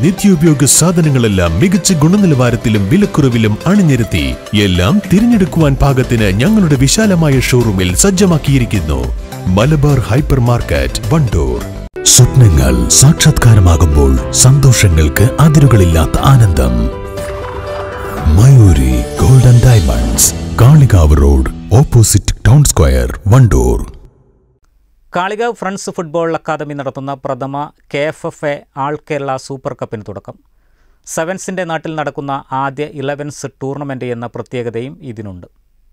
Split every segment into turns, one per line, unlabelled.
നിത്യോപയോഗ സാധനങ്ങളെല്ലാം മികച്ച ഗുണനിലവാരത്തിലും വിലക്കുറവിലും അണിനിരത്തി എല്ലാം തിരഞ്ഞെടുക്കുവാൻ പാകത്തിന് ഞങ്ങളുടെ വിശാലമായ ഷോറൂമിൽ സജ്ജമാക്കിയിരിക്കുന്നു മലബാർ ഹൈപ്പർ മാർക്കറ്റ് വണ്ടൂർ സ്വപ്നങ്ങൾ സാക്ഷാത്കാരമാകുമ്പോൾ സന്തോഷങ്ങൾക്ക് അതിരുകളില്ലാത്ത ആനന്ദം Mayuri golden diamonds Kalikavu road opposite town square Wandoor
Kalikavu friends football academy നടത്തുന്ന പ്രഥമ K F F A all Kerala super കപ്പിന് തുടക്കം സെവൻസിൻ്റെ നാട്ടിൽ നടക്കുന്ന ആദ്യ ഇലവൻസ് ടൂർണമെൻ്റ് എന്ന പ്രത്യേകതയും ഇതിനുണ്ട്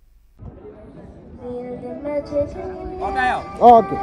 ഓക്കെ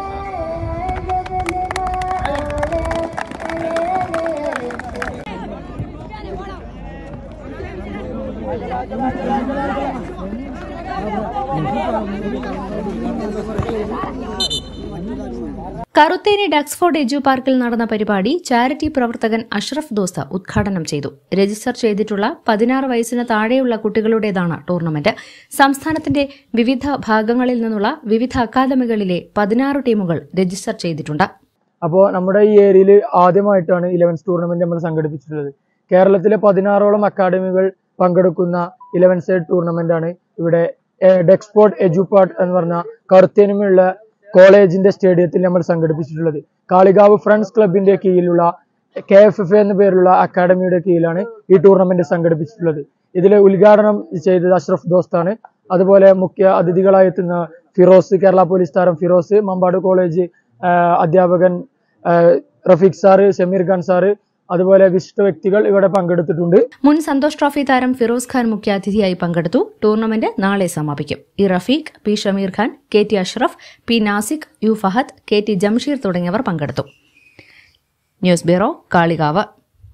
കറുത്തേരി ഡക്സ്ഫോർഡ് എജു പാർക്കിൽ നടന്ന പരിപാടി ചാരിറ്റി പ്രവർത്തകൻ അഷ്റഫ് ദോസ്ത ഉദ്ഘാടനം ചെയ്തു രജിസ്റ്റർ ചെയ്തിട്ടുള്ള പതിനാറ് വയസ്സിന് താഴെയുള്ള കുട്ടികളുടേതാണ് ടൂർണമെന്റ് സംസ്ഥാനത്തിന്റെ വിവിധ ഭാഗങ്ങളിൽ നിന്നുള്ള വിവിധ അക്കാദമികളിലെ പതിനാറ് ടീമുകൾ രജിസ്റ്റർ ചെയ്തിട്ടുണ്ട്
അപ്പോൾ നമ്മുടെ ഈ ഏരിയയിൽ ആദ്യമായിട്ടാണ് ഇലവൻസ് ടൂർണമെന്റ് നമ്മൾ സംഘടിപ്പിച്ചിട്ടുള്ളത് കേരളത്തിലെ പതിനാറോളം അക്കാദമികൾ പങ്കെടുക്കുന്ന ഇലവൻസ് ടൂർണമെന്റ് ആണ് ഇവിടെ ഡെക്സ്പോർട്ട് എജുപാർട്ട് എന്ന് പറഞ്ഞ കറുത്തേനുമുള്ള കോളേജിന്റെ സ്റ്റേഡിയത്തിൽ നമ്മൾ സംഘടിപ്പിച്ചിട്ടുള്ളത് കാളികാവ് ഫ്രണ്ട്സ് ക്ലബിന്റെ കീഴിലുള്ള കെ എഫ് എഫ് എന്ന പേരുള്ള അക്കാദമിയുടെ കീഴിലാണ് ഈ ടൂർണമെന്റ് സംഘടിപ്പിച്ചിട്ടുള്ളത് ഇതിൽ ഉദ്ഘാടനം ചെയ്തത് അഷ്റഫ് ദോസ്താണ് അതുപോലെ മുഖ്യ അതിഥികളായി എത്തുന്ന ഫിറോസ് കേരള പോലീസ് താരം ഫിറോസ് മമ്പാട് കോളേജ് ആ, അധ്യാപകൻ ആ, റഫീഖ് സാറ് ഷമീർ ഖാൻ സാറ് അതുപോലെ വിശിഷ്ട വ്യക്തികൾ ഇവിടെ പങ്കെടുത്തിട്ടുണ്ട്
മുൻ സന്തോഷ് ട്രോഫി താരം ഫിറോസ് ഖാൻ മുഖ്യാതിഥിയായി പങ്കെടുത്തു ടൂർണമെന്റ് നാളെ സമാപിക്കും E Rafeeq P Shameer Khan K T Ashraf P Nasik U Fahad K T Jamsheer തുടങ്ങിയവർ പങ്കെടുത്തു ന്യൂസ് ബ്യൂറോ കാളികാവ്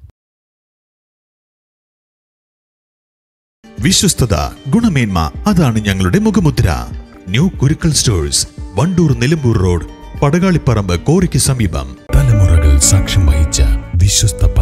വിശ്വസ്തത ഗുണമേന്മ അതാണ് ഞങ്ങളുടെ മുഖമുദ്ര new Kurukkal stores Wandoor Nilambur road Padakaliparamba കോറിക്ക് സമീപം തലമുറകൾ സാക്ഷ്യം വഹിച്ച വിശ്വസ്ത